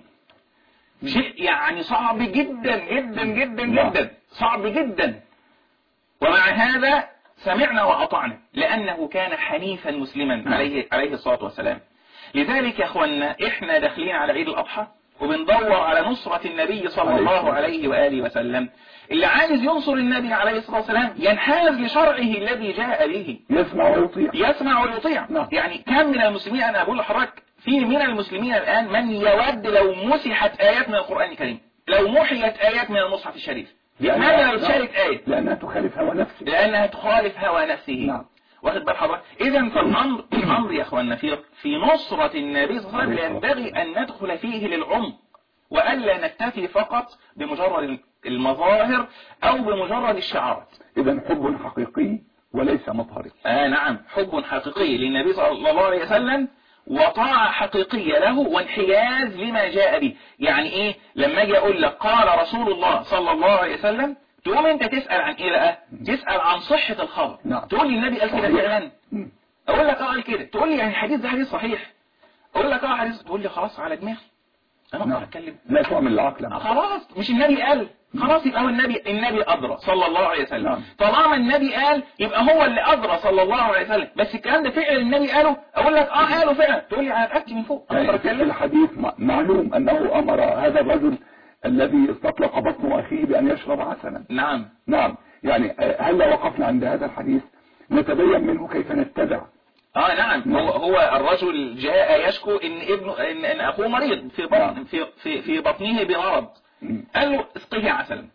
شيء يعني صعب جدا جدا جدا نعم. جدا صعب جدا ومع هذا سمعنا وأطعنا لأنه كان حنيفا مسلما نعم. عليه عليه الصلاة والسلام لذلك يا أخوانا إحنا داخلين على عيد الأضحى وبندور على نصرة النبي صلى عليه الله الصلاة عليه وآله وسلم اللي عايز ينصر النبي عليه الصلاة والسلام ينحاز لشرعه الذي جاء به يسمع ويطيع يسمع ويطيع نعم. يعني كم من المسلمين أنا أقول لحضرتك في من المسلمين الآن من يود لو مسحت آيات من القرآن الكريم لو محيت آيات من المصحف الشريف لماذا لا تشارك آية لأنها تخالف هوى نفسه لأنها تخالف هوى نفسه نعم. واخد بال حضرتك إذا فالأمر الأمر يا أخوانا في في نصرة النبي صلى الله عليه وسلم عليه الصلاة ينبغي أن ندخل فيه للعمق وألا نكتفي فقط بمجرد المظاهر أو بمجرد الشعارات إذا حب حقيقي وليس مظهري آه نعم حب حقيقي للنبي صلى الله عليه وسلم وطاعة حقيقية له وانحياز لما جاء به يعني ايه لما اجي اقول لك قال رسول الله صلى الله عليه وسلم تقوم انت تسأل عن ايه بقى تسأل عن صحة الخبر نعم. تقول لي النبي قال كده صحيح. فعلا مم. اقول لك اه قال كده تقول لي يعني الحديث ده حديث صحيح اقول لك اه حديث تقول لي خلاص على دماغي انا اقدر نعم اتكلم لا تعمل العقل آه خلاص مش النبي قال خلاص يبقى هو النبي النبي أدرى صلى الله عليه وسلم نعم. طالما النبي قال يبقى هو اللي أدرى صلى الله عليه وسلم بس الكلام ده فعل النبي قاله أقول لك اه قاله فعلا تقول لي أنا اتأكد من فوق أنا يعني أقدر في أتكلم الحديث م- معلوم أنه أمر هذا الرجل الذي استطلق بطن أخيه بأن يشرب عسلا نعم نعم يعني آه، هل لو وقفنا عند هذا الحديث نتبين منه كيف نتبع اه نعم هو هو الرجل جاء يشكو ان ابنه ان, إن اخوه مريض في بطن نعم. في في في بطنه بمرض مم. قال له اسقيه عسلا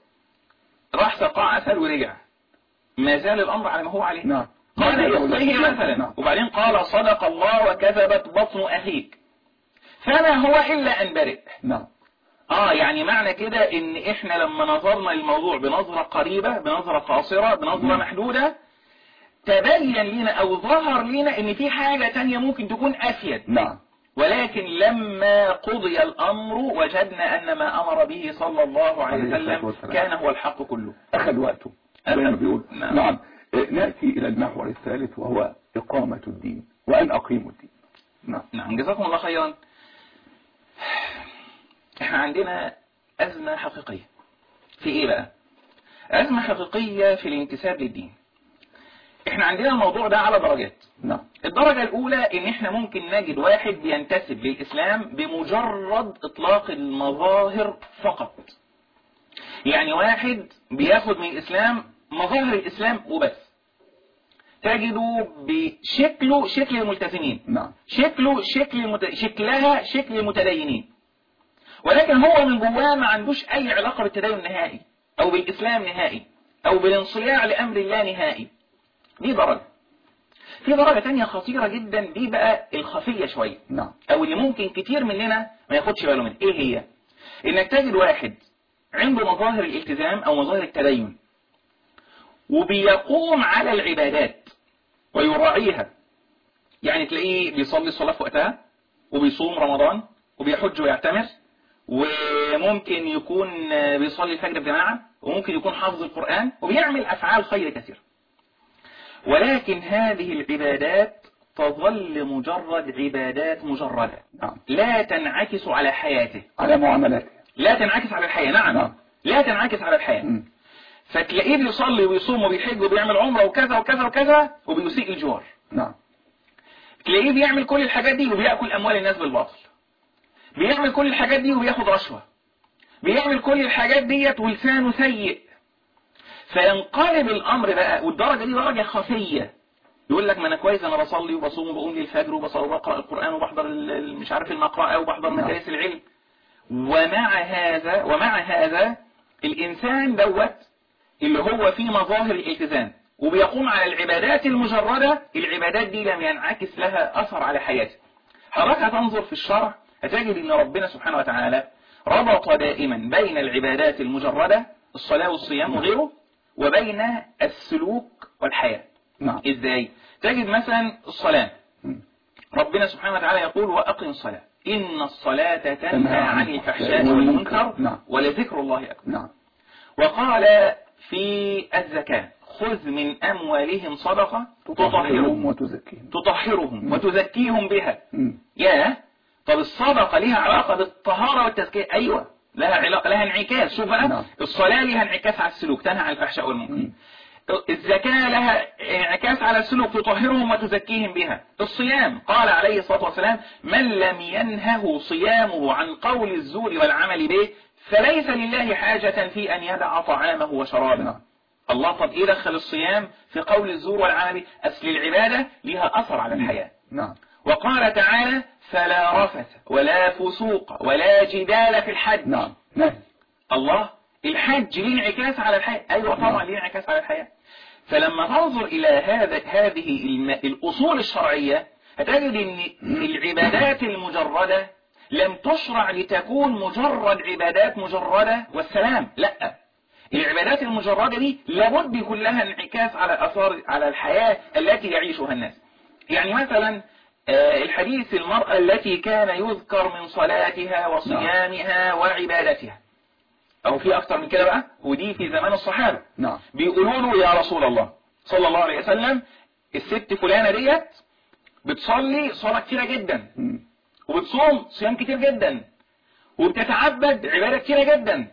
راح سقاه عسل ورجع ما زال الامر على ما هو عليه نعم قال اسقيه نعم. مثلا وبعدين قال صدق الله وكذبت بطن اخيك فما هو الا ان برئ نعم اه يعني معنى كده ان احنا لما نظرنا للموضوع بنظرة قريبة بنظرة قاصرة بنظرة مم. محدودة تبين لنا او ظهر لنا ان في حاجة تانية ممكن تكون افيد نعم ولكن لما قضي الامر وجدنا ان ما امر به صلى الله عليه عليه الصلاة وسلم والسلام. كان هو الحق كله أخذ وقته أخذ. زي ما بيقول نعم. نعم آه، نأتي إلى المحور الثالث وهو إقامة الدين وأن أقيم الدين نعم نعم جزاكم الله خيرا احنا عندنا أزمة حقيقية في ايه بقى أزمة حقيقية في الانتساب للدين احنا عندنا الموضوع ده على درجات نعم الدرجة الأولى إن إحنا ممكن نجد واحد بينتسب للإسلام بمجرد إطلاق المظاهر فقط. يعني واحد بياخد من الإسلام مظاهر الإسلام وبس. تجده بشكله شكل الملتزمين. نعم شكله شكل المت... شكلها شكل المتدينين. ولكن هو من جواه ما عندوش أي علاقة بالتدين نهائي أو بالإسلام نهائي أو بالانصياع لأمر الله نهائي. دي درجة. في درجة تانية خطيرة جدا دي بقى الخفية شوية نعم او اللي ممكن كتير مننا ما ياخدش باله منها ايه هي انك تجد واحد عنده مظاهر الالتزام او مظاهر التدين وبيقوم على العبادات ويراعيها يعني تلاقيه بيصلي الصلاة في وقتها وبيصوم رمضان وبيحج ويعتمر وممكن يكون بيصلي الفجر بجماعة وممكن يكون حافظ القرآن وبيعمل أفعال خير كثيرة ولكن هذه العبادات تظل مجرد عبادات مجردة نعم لا تنعكس على حياته على معاملاته لا تنعكس على الحياة نعم نعم. لا تنعكس على الحياة مم. فتلاقيه بيصلي ويصوم وبيحج وبيعمل عمرة وكذا وكذا وكذا وبيسيء الجوار نعم تلاقيه بيعمل كل الحاجات دي وبيأكل أموال الناس بالباطل بيعمل كل الحاجات دي وبياخد رشوة بيعمل كل الحاجات ديت ولسانه سيء فينقلب الامر بقى والدرجه دي درجه خفيه يقول لك ما انا كويس انا بصلي وبصوم وبقوم للفجر وبصلي وبقرا القران وبحضر ال- ال- مش عارف المقرأة وبحضر نعم. مجالس العلم ومع هذا ومع هذا الانسان دوت اللي هو في مظاهر الالتزام وبيقوم على العبادات المجردة العبادات دي لم ينعكس لها أثر على حياته حضرتك هتنظر في الشرع هتجد أن ربنا سبحانه وتعالى ربط دائما بين العبادات المجردة الصلاة والصيام وغيره وبين السلوك والحياة نعم إزاي؟ تجد مثلا الصلاة مم. ربنا سبحانه وتعالى يقول وأقم الصلاة إن الصلاة تنهى تنهى عن عن الفحشاء الفحشاء والمنكر والمنكر. نعم. ولذكر الله أكبر نعم وقال في الزكاة خذ من أموالهم صدقة تطهرهم وتزكيهم تطهرهم مم. وتزكيهم بها مم. يا طب الصدقة لها علاقة بالطهارة والتزكية أيوة لها علاقة لها انعكاس شوف بقى نعم. الصلاة لها انعكاس على السلوك تنهى عن الفحشاء والمنكر مم. الزكاة لها انعكاس على السلوك تطهرهم وتزكيهم بها الصيام قال عليه الصلاة والسلام من لم ينهه صيامه عن قول الزور والعمل به فليس لله حاجة في أن يدع طعامه وشرابه نعم الله طب إيه دخل الصيام في قول الزور والعمل به أصل العبادة لها أثر على الحياة نعم وقال تعالى فلا رفث ولا فسوق ولا جدال في الحج نعم نهي الله الحج ليه انعكاس على الحياة أيوة طبعا نعم. ليه انعكاس على الحياة فلما تنظر إلى هذا هذه الم- الأصول الشرعية هتجد أن العبادات المجردة لم تشرع لتكون مجرد عبادات مجردة والسلام لا العبادات المجردة دي لابد يكون لها انعكاس على أثار على الحياة التي يعيشها الناس يعني مثلا آه، الحديث المرأة التي كان يذكر من صلاتها وصيامها وعبادتها أو في أكتر من كده بقى ودي في زمان الصحابة نعم بيقولوا له يا رسول الله صلى الله عليه وسلم الست فلانة ديت بتصلي صلاة كتيرة جدا مم. وبتصوم صيام كتير جدا وبتتعبد عبادة كتيرة جدا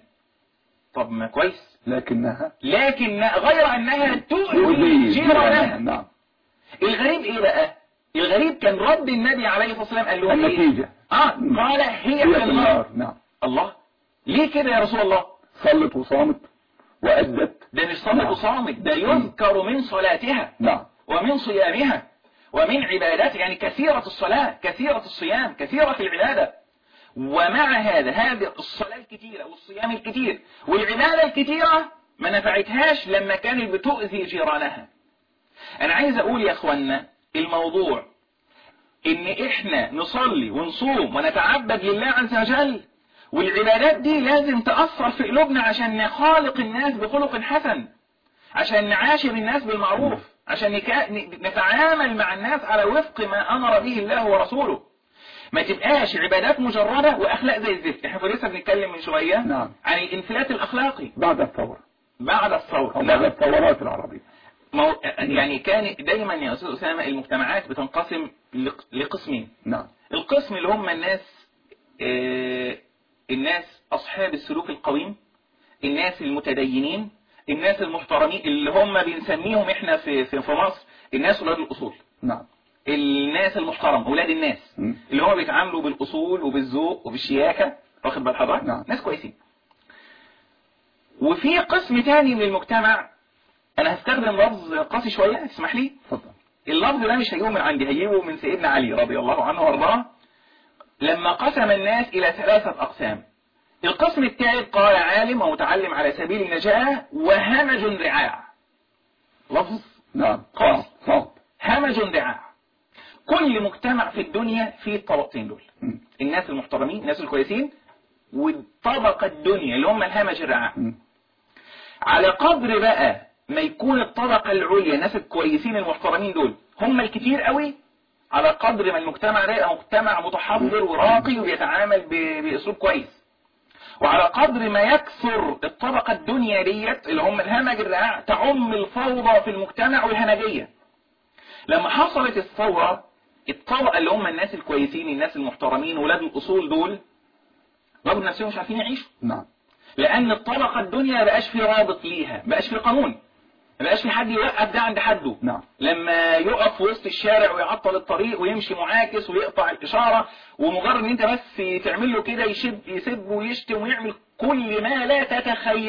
طب ما كويس لكنها لكن غير أنها تؤذي تؤذي جيرانها نعم الغريب إيه بقى الغريب كان رد النبي عليه الصلاة والسلام قال له النتيجة آه قال هي هي في في النار النار نعم الله ليه كده يا رسول الله صلت وصامت وأدت ده مش صلاة نعم. وصامت ده يذكر من صلاتها نعم ومن صيامها ومن عباداتها يعني كثيرة الصلاة كثيرة الصيام كثيرة العبادة ومع هذا هذه الصلاة الكثيرة والصيام الكثير والعبادة الكثيرة ما نفعتهاش لما كانت بتؤذي جيرانها أنا عايز أقول يا أخوانا الموضوع إن إحنا نصلي ونصوم ونتعبد لله عز وجل والعبادات دي لازم تأثر في قلوبنا عشان نخالق الناس بخلق حسن عشان نعاشر الناس بالمعروف عشان نكا... ن- نتعامل مع الناس على وفق ما أمر به الله ورسوله ما تبقاش عبادات مجردة وأخلاق زي الزفت احنا كنا لسه بنتكلم من شوية نعم. عن الانفلات الأخلاقي بعد الثورة بعد الثورة أو لا، بعد الثورات العربية مو... يعني كان دايما يا أستاذ أسامة المجتمعات بتنقسم لق... لقسمين نعم القسم اللي هم الناس آه، الناس أصحاب السلوك القويم الناس المتدينين الناس المحترمين اللي هم بنسميهم احنا في في في مصر الناس ولاد الأصول نعم الناس المحترم أولاد الناس مم. اللي هم بيتعاملوا بالأصول وبالذوق وبالشياكة واخد بال حضرتك نعم. ناس كويسين وفي قسم تاني من المجتمع أنا هستخدم لفظ قاسي شوية اسمح لي تفضل اللفظ ده مش هيجيبه من عندي هيجيبه من سيدنا علي رضي الله عنه وارضاه لما قسم الناس إلى ثلاثة أقسام القسم الثالث قال عالم ومتعلم على سبيل النجاة وهمج رعاع لفظ نعم قاسي. صعب همج رعاع كل مجتمع في الدنيا فيه الطبقتين دول مم. الناس المحترمين الناس الكويسين والطبقة الدنيا اللي هم الهمج الرعاع مم. على قدر بقى ما يكون الطبقة العليا الناس الكويسين المحترمين دول هم الكتير قوي على قدر ما المجتمع ده يبقى مجتمع متحضر وراقي وبيتعامل ب- بأسلوب كويس وعلى قدر ما يكثر الطبقة الدنيا ديت اللي هم الهمج الرعاع تعم الفوضى في المجتمع والهمجية لما حصلت الثورة الطبقة اللي هم الناس الكويسين الناس المحترمين ولاد الأصول دول رغم نفسهم مش عارفين يعيشوا نعم لأن الطبقة الدنيا ما بقاش في رابط ليها ما بقاش في قانون ما بقاش في حد يوقف ده عند حده نعم لما يقف في وسط الشارع ويعطل الطريق ويمشي معاكس ويقطع الإشارة ومجرد ان انت بس تعمل له كده يشب يسب ويشتم ويعمل كل ما لا تتخيله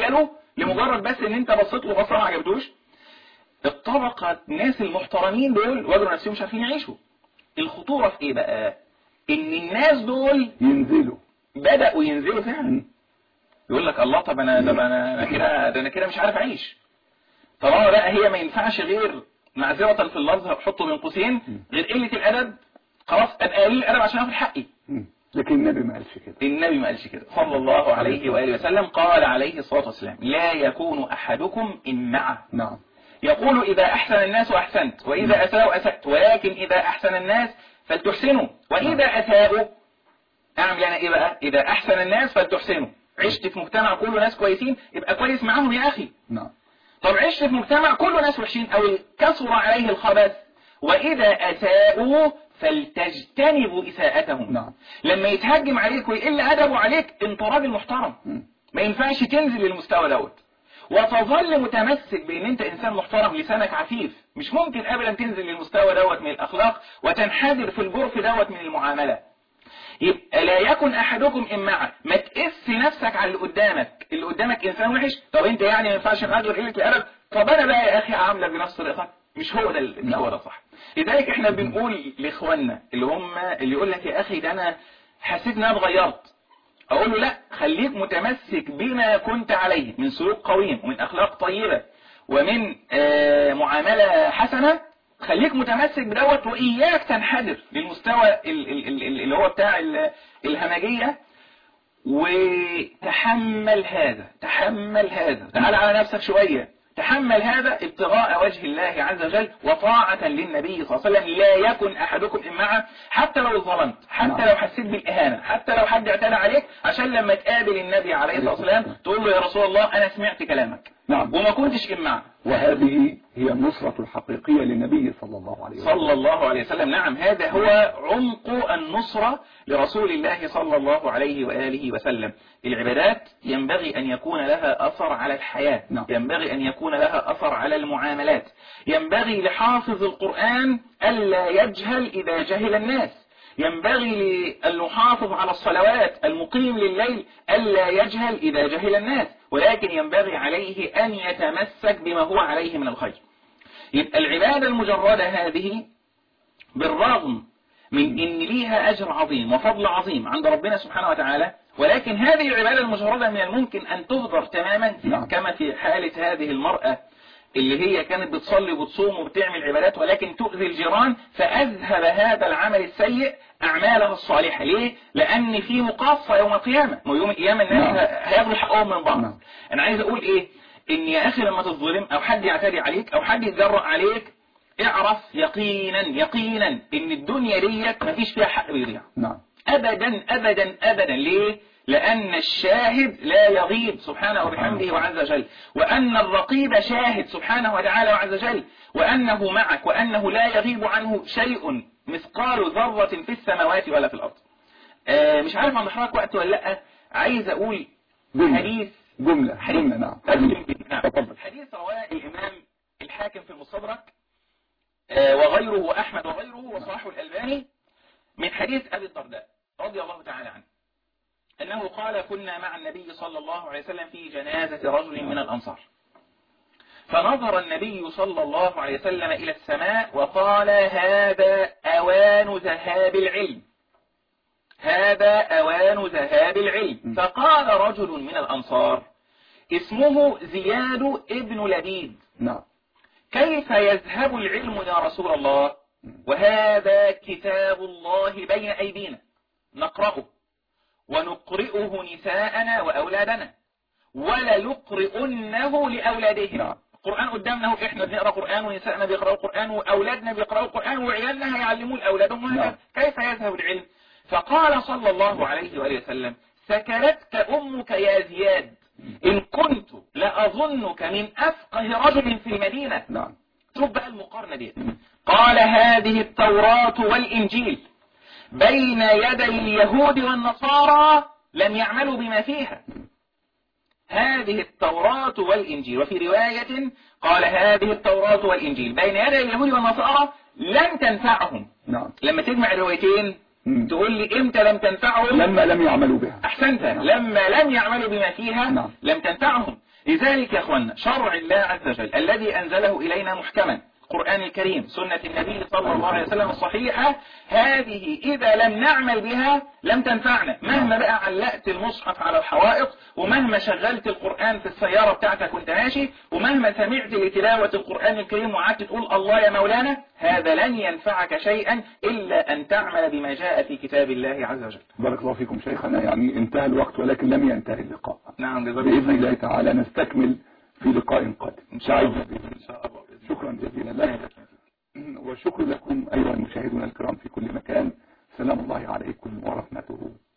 لمجرد بس ان انت بصيت له بصه ما عجبتوش الطبقة الناس المحترمين دول وجدوا نفسهم مش عارفين يعيشوا الخطورة في ايه بقى ان الناس دول ينزلوا بدأوا ينزلوا فعلا مم. يقول لك الله طب انا طب انا أنا كده ده انا كده مش عارف اعيش طالما بقى هي ما ينفعش غير معذرة في اللفظ هحطه بين قوسين غير قلة الادب خلاص ابقى قليل الادب عشان اخد حقي مم. لكن النبي ما قالش كده النبي ما قالش كده صلى الله عليه واله وسلم قال عليه الصلاه والسلام لا يكون احدكم امعه نعم يقول إذا أحسن الناس أحسنت وإذا أساءوا أسأت ولكن إذا أحسن الناس فلتحسنوا وإذا أساءوا أعمل أنا إيه بقى إذا أحسن الناس فلتحسنوا عشت في مجتمع كله ناس كويسين يبقى كويس معاهم يا أخي نعم طب عشت في مجتمع كله ناس وحشين أو كثر عليه الخبث وإذا أساءوا فلتجتنبوا إساءتهم نعم. لما يتهجم عليك ويقل أدبه عليك أنت راجل محترم مم. ما ينفعش تنزل للمستوى دوت وتظل متمسك بان انت انسان محترم لسانك عفيف مش ممكن ابدا تنزل للمستوى دوت من الاخلاق وتنحدر في الجرف دوت من المعامله يبقى لا يكن احدكم امعا ما تقس نفسك على اللي قدامك اللي قدامك انسان وحش طب انت يعني ما ينفعش غير قله الادب طب انا بقى يا اخي عاملك بنفس طريقتك مش هو ده ال- مش هو ده صح لذلك احنا بنقول لاخواننا اللي هم اللي يقول لك يا اخي ده انا حسيت ان انا اتغيرت اقول له لا خليك متمسك بما كنت عليه من سلوك قويم ومن اخلاق طيبة ومن آه، معاملة حسنة خليك متمسك بدوت واياك تنحدر للمستوى ال- ال- ال- ال- اللي هو بتاع ال- الهمجية وتحمل هذا تحمل هذا تعال على نفسك شوية تحمل هذا ابتغاء وجه الله عز وجل وطاعة للنبي صلى الله عليه وسلم لا يكن أحدكم إمعا حتى لو ظلمت حتى نعم. لو حسيت بالإهانة حتى لو حد اعتدى عليك عشان لما تقابل النبي عليه الصلاة والسلام تقول له يا رسول الله أنا سمعت كلامك نعم وما كنتش إمعا وهذه هي النصرة الحقيقية للنبي صلى الله عليه وسلم صلى الله عليه وسلم نعم هذا هو عمق النصرة لرسول الله صلى الله عليه وآله وسلم العبادات ينبغي أن يكون لها أثر على الحياة نعم. ينبغي أن يكون لها أثر على المعاملات ينبغي لحافظ القرآن ألا يجهل إذا جهل الناس ينبغي المحافظ على الصلوات المقيم لليل ألا يجهل إذا جهل الناس ولكن ينبغي عليه أن يتمسك بما هو عليه من الخير يبقى العبادة المجردة هذه بالرغم من ان ليها اجر عظيم وفضل عظيم عند ربنا سبحانه وتعالى ولكن هذه العبادة المجردة من الممكن ان تهدر تماما نعم. كما في حالة هذه المرأة اللي هي كانت بتصلي وتصوم وبتعمل عبادات ولكن تؤذي الجيران فأذهب هذا العمل السيء أعمالها الصالحة ليه؟ لأن في مقاصة يوم القيامة ويوم القيامة الناس نعم. هياخدوا حقهم من بعض نعم. أنا عايز أقول إيه؟ إن يا أخي لما تظلم أو حد يعتدي عليك أو حد يتجرأ عليك اعرف يقينا يقينا إن الدنيا ديت مفيش فيها حق بيضيع نعم أبدا أبدا أبدا ليه؟ لأن الشاهد لا يغيب سبحانه وبحمده وعز وجل وأن الرقيب شاهد سبحانه وتعالى وعز وجل وأنه معك وأنه لا يغيب عنه شيء مثقال ذرة في السماوات ولا في الأرض آه مش عارف عم حضرتك وقت ولا لأ عايز أقول جملة. حديث جملة حديث جملة نعم أختم به. نعم. تفضل. حديث رواه الإمام الحاكم في المستدرك آه، وغيره وأحمد وغيره وصححه الألباني من حديث أبي الدرداء رضي الله تعالى عنه أنه قال كنا مع النبي صلى الله عليه وسلم في جنازة رجل من الأنصار فنظر النبي صلى الله عليه وسلم إلى السماء وقال هذا أوان ذهاب العلم هذا أوان ذهاب العلم فقال رجل من الأنصار اسمه زياد ابن لبيد نعم كيف يذهب العلم يا رسول الله وهذا كتاب الله بين أيدينا نقرأه ونقرئه نساءنا وأولادنا وليقرئنه لأولادهم نعم. القرآن قدامنا هو احنا بنقرأ قرآن ونسائنا بيقرأوا القرآن وأولادنا بيقرأوا القرآن وعيالنا هيعلموه لأولادهم وهكذا نعم. كيف يذهب العلم فقال صلى الله عليه وآله وسلم سكرتك أمك يا زياد إن كنت لأظنك من أفقه رجل في المدينة نعم شوف بقى المقارنة دي قال هذه التوراة والإنجيل بين يدي اليهود والنصارى لم يعملوا بما فيها هذه التوراة والإنجيل وفي رواية قال هذه التوراة والإنجيل بين يدي اليهود والنصارى لم تنفعهم نعم لما تجمع الروايتين مم. تقول لي امتى لم تنفعهم لما لم يعملوا بها أحسنت نعم. لما لم يعملوا بما فيها نعم. لم تنفعهم لذلك يا اخوانا شرع الله عز وجل الذي انزله الينا محكما القرآن الكريم سنة النبي صلى الله عليه وسلم الصحيحة هذه إذا لم نعمل بها لم تنفعنا مهما بقى علقت المصحف على الحوائط ومهما شغلت القرآن في السيارة بتاعتك وانت ماشي ومهما سمعت لتلاوة القرآن الكريم وقعدت تقول الله يا مولانا هذا لن ينفعك شيئا إلا أن تعمل بما جاء في كتاب الله عز وجل بارك الله فيكم شيخنا يعني انتهى الوقت ولكن لم ينتهي اللقاء نعم جزاك بإذن الله الله خير تعالى نستكمل في لقاء قادم إن شاء الله سعيد إن شاء الله بإذن شكرا جزيلا الله. لك وشكر لكم أيها المشاهدون الكرام في كل مكان سلام الله عليكم ورحمته